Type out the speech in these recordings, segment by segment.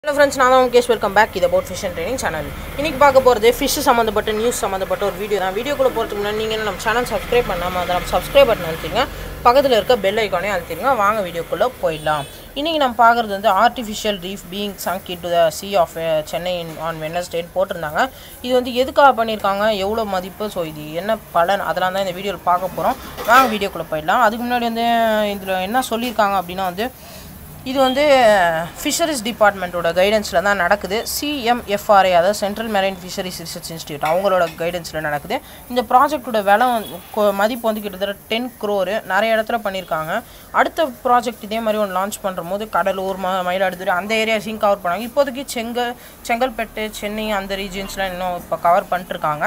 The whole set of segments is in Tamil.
ஹலோ ஃப்ரெண்ட்ஸ் நான் தான் முகேஷ் வெல்கம் பேக் இது about fish and training channel இன்னைக்கு பார்க்க போகிறது ஃபிஷ் சம்மந்தப்பட்ட நியூஸ் சம்மந்தப்பட்ட ஒரு வீடியோ தான் வீடியோக்குள்ளே போகிறதுக்கு முன்னாடி நீங்கள் நம்ம சேனல் சப்ஸ்கிரைப் பண்ணாமல் அதை நம்ம சப்ஸ்கிரைப் பட்டன் அழுத்திங்க பக்கத்தில் இருக்க பெல் ஐக்கானே அழுத்திடுங்க வாங்க வீடியோக்குள்ளே போயிடலாம் இன்றைக்கி நம்ம பார்க்குறது வந்து artificial reef being sunk in to the sea off Chennai on Wednesday போட்டிருந்தாங்க இது வந்து எதுக்காக பண்ணியிருக்காங்க எவ்வளோ மதிப்பு ஸோ இது என்ன பலன் அதெல்லாம் தான் இந்த வீடியோவில் பார்க்க போகிறோம் வாங்க வீடியோக்குள்ளே போயிடலாம் அதுக்கு முன்னாடி வந்து இதில் என்ன சொல்லியிருக்காங்க அப்படின்னா வந்து இது வந்து ஃபிஷரிஸ் டிபார்ட்மெண்ட்டோட கைடன்ஸில் தான் நடக்குது சிஎம்எஃப்ஆர்ஐ அதாவது central marine fisheries research institute அவங்களோட கைடன்ஸில் நடக்குது இந்த ப்ராஜெக்ட்டோட விலை வந்து- கொ- மதிப்பு வந்து கிட்டத்தட்ட டென் க்ரோரு நிறைய இடத்துல பண்ணியிருக்காங்க அடுத்த ப்ராஜெக்ட் இதே மாதிரி ஒன்று லான்ச் பண்ணுற போது கடலூர் ம மயிலாடுதுறை அந்த ஏரியாஸையும் கவர் பண்ணாங்க இப்போதைக்கு செங்க செங்கல்பட்டு சென்னை அந்த ரீஜியன்ஸ்லாம் இன்னும் இப்போ கவர் பண்ணிட்டுருக்காங்க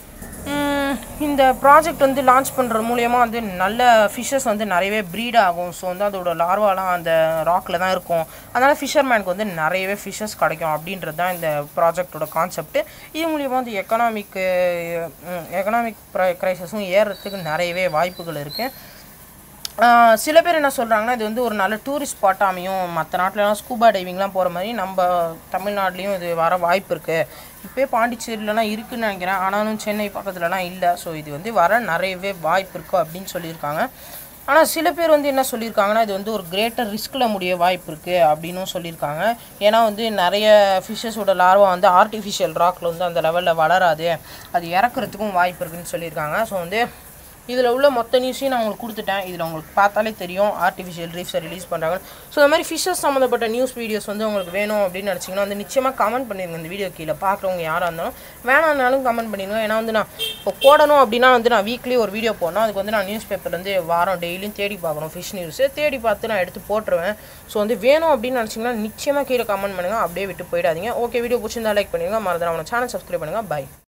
ம், இந்த ப்ராஜெக்ட் வந்து லான்ச் பண்ணுறது மூலியமா வந்து நல்ல ஃபிஷ்ஷஸ் வந்து நிறையவே ப்ரீட் ஆகும் ஸோ வந்து அதோட லார்வாலாம் அந்த ராக்கில் தான் இருக்கும் அதனால் ஃபிஷர்மேனுக்கு வந்து நிறையவே ஃபிஷ்ஷஸ் கிடைக்கும் அப்படின்றது தான் இந்த ப்ராஜெக்டோட கான்செப்ட் இது மூலியமா வந்து எக்கனாமிக்கு எக்கனாமிக் க்ரைசஸும் ஏறுறதுக்கு நிறையவே வாய்ப்புகள் இருக்குது ஆஹ் சில பேர் என்ன சொல்கிறாங்கன்னா இது வந்து ஒரு நல்ல டூரிஸ்ட் ஸ்பாட் அமையும் மற்ற நாட்டிலலாம் ஸ்கூபா டைவிங்லாம் போகிற மாதிரி நம்ம தமிழ்நாட்டிலையும் இது வர வாய்ப்பு இருக்குது இப்போயே பாண்டிச்சேரியிலலாம் இருக்குன்னு நினைக்கிறேன் ஆனாலும் சென்னை பக்கத்துலலாம் இல்லை ஸோ இது வந்து வர நிறையவே வாய்ப்பு இருக்குது அப்படின்னு சொல்லியிருக்காங்க ஆனால் சில பேர் வந்து என்ன சொல்லியிருக்காங்கன்னா இது வந்து ஒரு கிரேட்டர் ரிஸ்கில் முடிய வாய்ப்பு இருக்குது அப்படின்னும் சொல்லியிருக்காங்க ஏன்னா வந்து நிறைய ஃபிஷ்ஷஸோட லார்வா வந்து ஆர்டிஃபிஷியல் ராக்கில் வந்து அந்த லெவலில் வளராது அது இறக்குறதுக்கும் வாய்ப்பு இருக்குன்னு சொல்லியிருக்காங்க ஸோ வந்து இதில் உள்ள மொத்த நியூஸையும் நான் உங்களுக்கு கொடுத்துட்டேன் இதில் உங்களுக்கு பார்த்தாலே தெரியும் ஆர்டிஃபிஷியல் ரீஃப்ஸை ரிலீஸ் பண்ணுறாங்க ஸோ இந்த மாதிரி ஃபிஷஸ் சம்மந்தப்பட்ட நியூஸ் வீடியோஸ் வந்து உங்களுக்கு வேணும் அப்படின்னு நினச்சிங்கன்னா வந்து நிச்சயமாக கமெண்ட் பண்ணிடுங்க இந்த வீடியோ கீழே பார்க்குறவங்க யாராக இருந்தாலும் வேணாம்னாலும் கமெண்ட் பண்ணிடுங்க ஏன்னா வந்து நான் இப்போ போடணும் அப்படின்னா வந்து நான் வீக்லி ஒரு வீடியோ போடணும் அதுக்கு வந்து நான் நியூஸ் பேப்பர்லேருந்து வாரம் டெய்லியும் தேடி பார்க்கணும் ஃபிஷ் நியூஸு தேடி பார்த்து நான் எடுத்து போட்டுருவேன் ஸோ வந்து வேணும் அப்படின்னு நினச்சிங்கன்னா நிச்சயமாக கீழே கமெண்ட் பண்ணுங்கள் அப்படியே விட்டு போயிடாதீங்க ஓகே வீடியோ பிடிச்சிருந்தா லைக் பண்ணுங்கள் மறந்துடாம சேனல் சப்ஸ்கிரைப் பண்ணுங்கள் பை